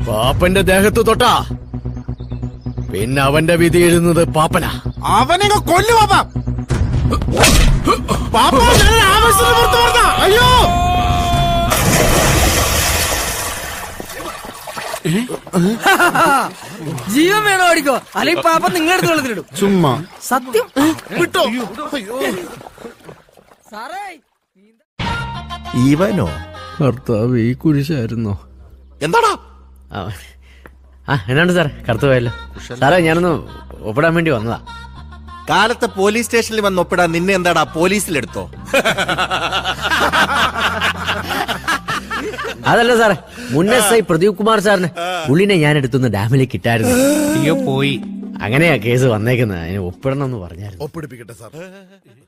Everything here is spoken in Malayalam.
പാപ്പന്റെ ദേഹത്ത് തൊട്ടാ പിന്നെ അവന്റെ വിധി എഴുതുന്നത് പാപ്പനാ അവനെ കൊല്ലു പാപ്പ പാപ്പ ഞാൻ ആവേശത്തിന് പുറത്ത് പറഞ്ഞ അയ്യോ ജീവൻ വേണോ ഓടിക്കോ അല്ലെങ്കിൽ പാപ്പ നിങ്ങളുടെ അടുത്ത് വെള്ളത്തിലിടും ചുമ്മാ സത്യം വിട്ടോ സാറേ ഇവനോ ഭർത്താവ് ഈ കുരിശായിരുന്നോ എന്താടാ ആ എന്നാണ്ട് സാറേ കറുത്തു പോയല്ലോ സാറേ ഞാനൊന്ന് ഒപ്പിടാൻ വേണ്ടി വന്നതാ കാലത്തെ പോലീസ് സ്റ്റേഷനിൽ വന്ന് ഒപ്പിടാൻ നിന്നെ എന്താടാ പോലീസിലെടുത്തോ അതല്ല സാറേ മുൻ എസ് ഐ പ്രദീപ് കുമാർ സാറിന് പുള്ളിനെ ഞാൻ എടുത്തുനിന്ന് ഡാമിലേക്ക് ഇട്ടായിരുന്നു അയ്യോ പോയി അങ്ങനെയാ കേസ് വന്നേക്കുന്നത് അതിന് ഒപ്പിടണം എന്ന് പറഞ്ഞായിരുന്നു ഒപ്പിടിപ്പിക്കട്ടെ സാർ